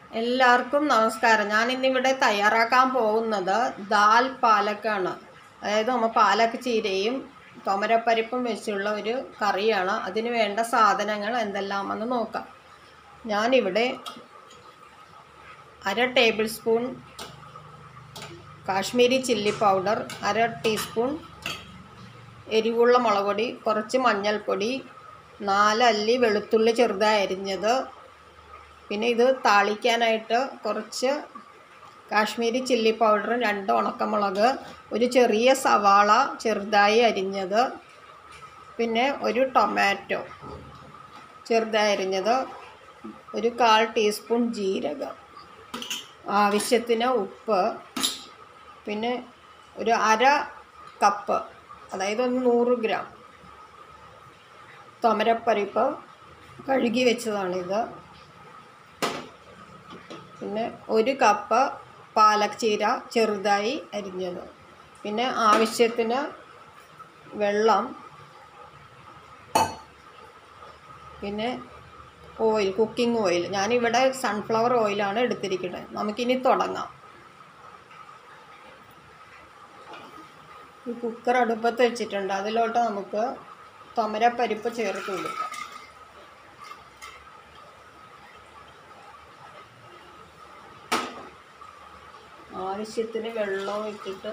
എല്ലാവർക്കും നമസ്കാരം ഞാൻ ഇന്നിവിടെ തയ്യാറാക്കാൻ പോകുന്നത് ദാൽ പാലക്കാണ് അതായത് നമ്മൾ പാലക്ക് ചീരയും തൊമരപ്പരിപ്പും വെച്ചുള്ള ഒരു കറിയാണ് അതിന് വേണ്ട സാധനങ്ങൾ എന്തെല്ലാമെന്ന് നോക്കാം ഞാനിവിടെ അര tablespoon Kashmiri chilli powder അര ടീസ്പൂൺ എരിവുള്ള മുളക് പൊടി കുറച്ച് മഞ്ഞൾപ്പൊടി നാലല്ലി വെളുത്തുള്ളി ചെറുതായി അരിഞ്ഞത് പിന്നെ ഇത് താളിക്കാനായിട്ട് കുറച്ച് കാശ്മീരി ചില്ലി പൗഡറും രണ്ട് ഉണക്കമുളക് ഒരു ചെറിയ സവാള ചെറുതായി അരിഞ്ഞത് പിന്നെ ഒരു ടൊമാറ്റോ ചെറുതായി അരിഞ്ഞത് ഒരു കാൽ ടീസ്പൂൺ ജീരകം ആവശ്യത്തിന് ഉപ്പ് പിന്നെ ഒരു അര കപ്പ് അതായത് ഒരു നൂറ് ഗ്രാം തൊമരപ്പരിപ്പ് കഴുകി വെച്ചതാണിത് പിന്നെ ഒരു കപ്പ് പാലക് ചീര ചെറുതായി അരിഞ്ഞത് പിന്നെ ആവശ്യത്തിന് വെള്ളം പിന്നെ ഓയിൽ കുക്കിംഗ് ഓയിൽ ഞാനിവിടെ സൺഫ്ലവർ ഓയിലാണ് എടുത്തിരിക്കുന്നത് നമുക്കിനി തുടങ്ങാം ഈ കുക്കർ അടുപ്പത്ത് വെച്ചിട്ടുണ്ട് അതിലോട്ട് നമുക്ക് തൊമരപ്പരിപ്പ് ചേർത്ത് കൊടുക്കാം ആവശ്യത്തിന് വെള്ളവും ഇട്ടിട്ട്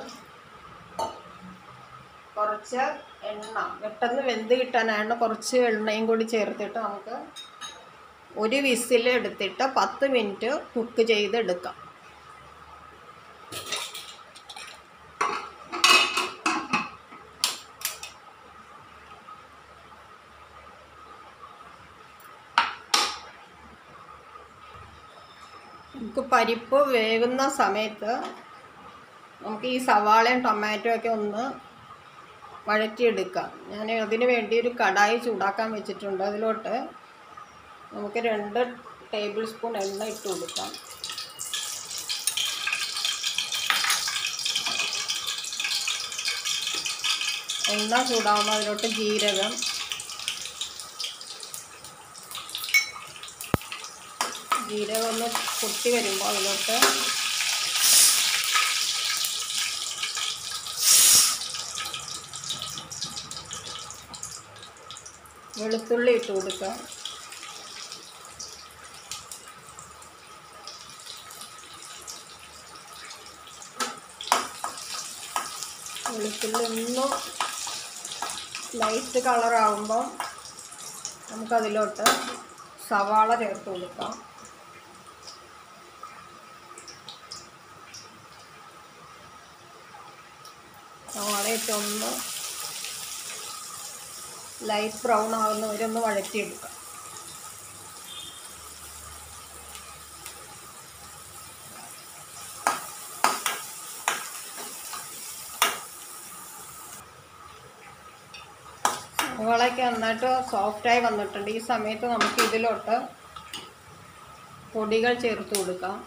കുറച്ച് എണ്ണ പെട്ടെന്ന് വെന്ത് കിട്ടാനായിട്ട് കുറച്ച് എണ്ണയും കൂടി ചേർത്തിട്ട് നമുക്ക് ഒരു വിസിൽ എടുത്തിട്ട് പത്ത് മിനിറ്റ് കുക്ക് ചെയ്തെടുക്കാം നമുക്ക് പരിപ്പ് വേകുന്ന സമയത്ത് നമുക്ക് ഈ സവാളയും ടൊമാറ്റോ ഒക്കെ ഒന്ന് വഴറ്റിയെടുക്കാം ഞാൻ അതിന് വേണ്ടി ഒരു കടായി ചൂടാക്കാൻ വെച്ചിട്ടുണ്ട് അതിലോട്ട് നമുക്ക് രണ്ട് ടേബിൾ സ്പൂൺ എണ്ണ ഇട്ട് കൊടുക്കാം എണ്ണ ചൂടാകുമ്പോൾ അതിലോട്ട് ജീരകം ജീരകം ഒന്ന് പൊട്ടി വരുമ്പോൾ അതിലോട്ട് വെളുത്തുള്ളി ഇട്ട് കൊടുക്കുക വെളുത്തുള്ളി ഒന്ന് ലൈറ്റ് കളറാകുമ്പോൾ നമുക്കതിലോട്ട് സവാള ചേർത്ത് കൊടുക്കാം സവാളയിട്ട് ഒന്ന് ലൈറ്റ് ബ്രൗൺ ആകുന്നവരെ ഒന്ന് വഴറ്റിയെടുക്കാം സവാളയൊക്കെ നന്നായിട്ട് സോഫ്റ്റായി വന്നിട്ടുണ്ട് ഈ സമയത്ത് നമുക്ക് ഇതിലോട്ട് പൊടികൾ ചേർത്ത് കൊടുക്കാം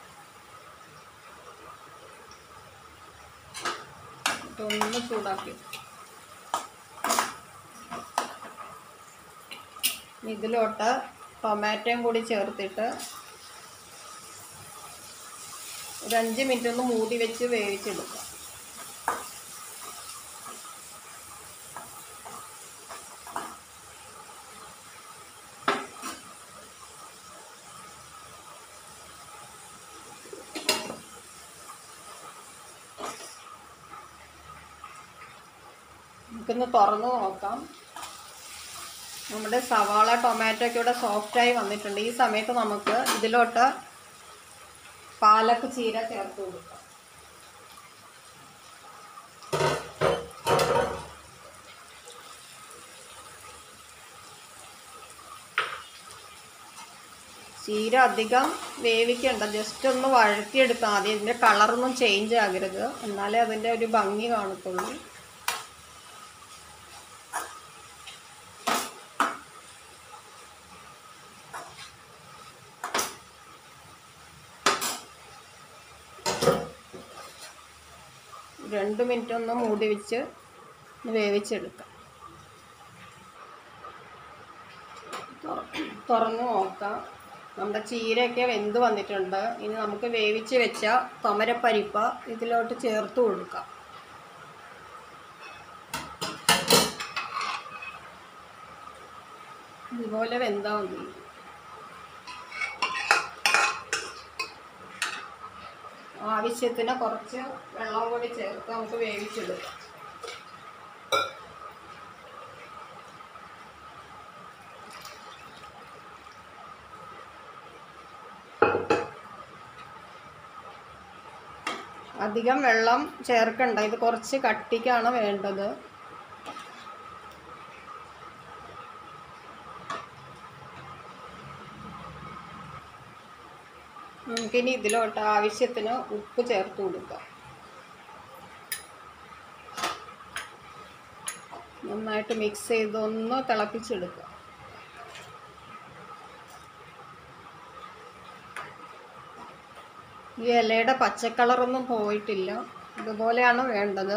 ഒന്ന് ചൂടാക്കി ഇതിലോട്ട് ടൊമാറ്റോയും കൂടി ചേർത്തിട്ട് ഒരു അഞ്ച് മിനിറ്റ് ഒന്ന് മൂടി വെച്ച് വേവിച്ചെടുക്കാം നമുക്കൊന്ന് തുറന്ന് നോക്കാം നമ്മുടെ സവാള ടൊമാറ്റോ ഒക്കെ ഇവിടെ സോഫ്റ്റായി വന്നിട്ടുണ്ട് ഈ സമയത്ത് നമുക്ക് ഇതിലോട്ട് പാലക്ക് ചീര ചേർത്ത് കൊടുക്കാം ചീര അധികം വേവിക്കണ്ട ജസ്റ്റ് ഒന്ന് വഴറ്റിയെടുത്താൽ മതി ഇതിൻ്റെ കളറൊന്നും ചേഞ്ച് ആകരുത് എന്നാലേ അതിൻ്റെ ഒരു ഭംഗി കാണത്തുള്ളൂ രണ്ട് മിനിറ്റ് ഒന്ന് മൂടി വെച്ച് ഒന്ന് വേവിച്ചെടുക്കാം തുറ- തുറന്ന് നോക്കാം നമ്മുടെ ചീരയൊക്കെ വെന്ത് വന്നിട്ടുണ്ട് ഇനി നമുക്ക് വേവിച്ച് വെച്ച തൊമരപ്പരിപ്പ് ഇതിലോട്ട് ചേർത്ത് കൊടുക്കാം ഇതുപോലെ വെന്താൽ മതി ആവശ്യത്തിന് കുറച്ച് വെള്ളം കൂടി ചേർത്ത് നമുക്ക് വേവിച്ചെടുക്കാം അധികം വെള്ളം ചേർക്കണ്ട ഇത് കുറച്ച് കട്ടിക്കാണ് വേണ്ടത് നമുക്കിനി ഇതിലോട്ട് ആവശ്യത്തിന് ഉപ്പ് ചേർത്ത് കൊടുക്കാം നന്നായിട്ട് മിക്സ് ചെയ്തൊന്ന് തിളപ്പിച്ചെടുക്കുക ഈ ഇലയുടെ പച്ചക്കളറൊന്നും പോയിട്ടില്ല ഇതുപോലെയാണ് വേണ്ടത്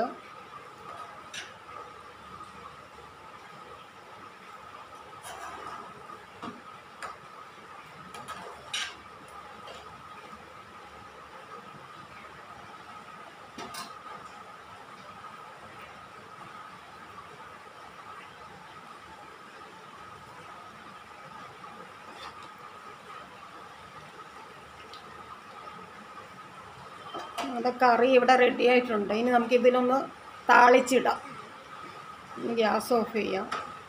നമ്മുടെ കറി ഇവിടെ റെഡി ആയിട്ടുണ്ട് ഇനി നമുക്ക് ഇതിലൊന്ന് താളിച്ചിടാം ഇനി ഗ്യാസ് ഓഫ് ചെയ്യാം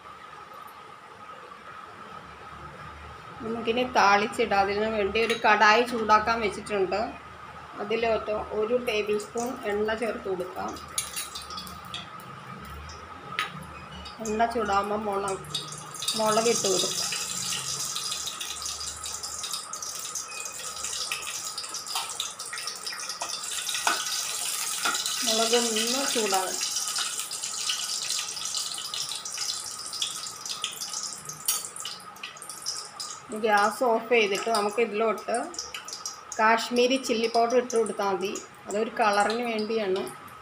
നമുക്കിനി താളിച്ചിടാം അതിന് വേണ്ടി ഒരു കടായി ചൂടാക്കാൻ വെച്ചിട്ടുണ്ട് അതിലോട്ട് ഒരു ടേബിൾ സ്പൂൺ എണ്ണ ചേർത്ത് കൊടുക്കാം എണ്ണ ചൂടാകുമ്പോൾ മുളക് മുളകിട്ട് കൊടുക്കാം മുളക് ഒന്ന് ചൂടാകണം ഗ്യാസ് ഓഫ് ചെയ്തിട്ട് നമുക്ക് ഇതിലോട്ട് കാശ്മീരി ചില്ലി പൗഡർ ഇട്ട് കൊടുത്താൽ മതി അതൊരു കളറിന് വേണ്ടിയാണ്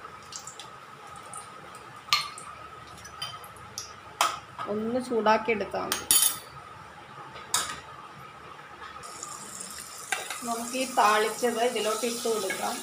ഒന്ന് ചൂടാക്കി എടുത്താൽ മതി നമുക്ക് ഈ താളിച്ചത് ഇതിലോട്ട് ഇട്ട് കൊടുക്കാം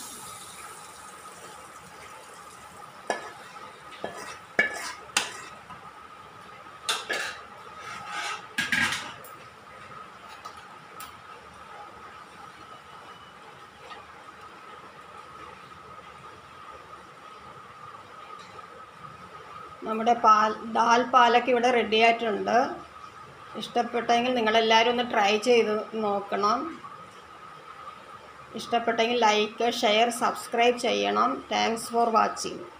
നമ്മുടെ പാൽ ദാൽ പാലൊക്കെ ഇവിടെ റെഡി ആയിട്ടുണ്ട് ഇഷ്ടപ്പെട്ടെങ്കിൽ നിങ്ങളെല്ലാവരും ഒന്ന് ട്രൈ ചെയ്ത് നോക്കണം ഇഷ്ടപ്പെട്ടെങ്കിൽ ലൈക്ക് ഷെയർ സബ്സ്ക്രൈബ് ചെയ്യണം താങ്ക്സ് ഫോർ വാച്ചിങ്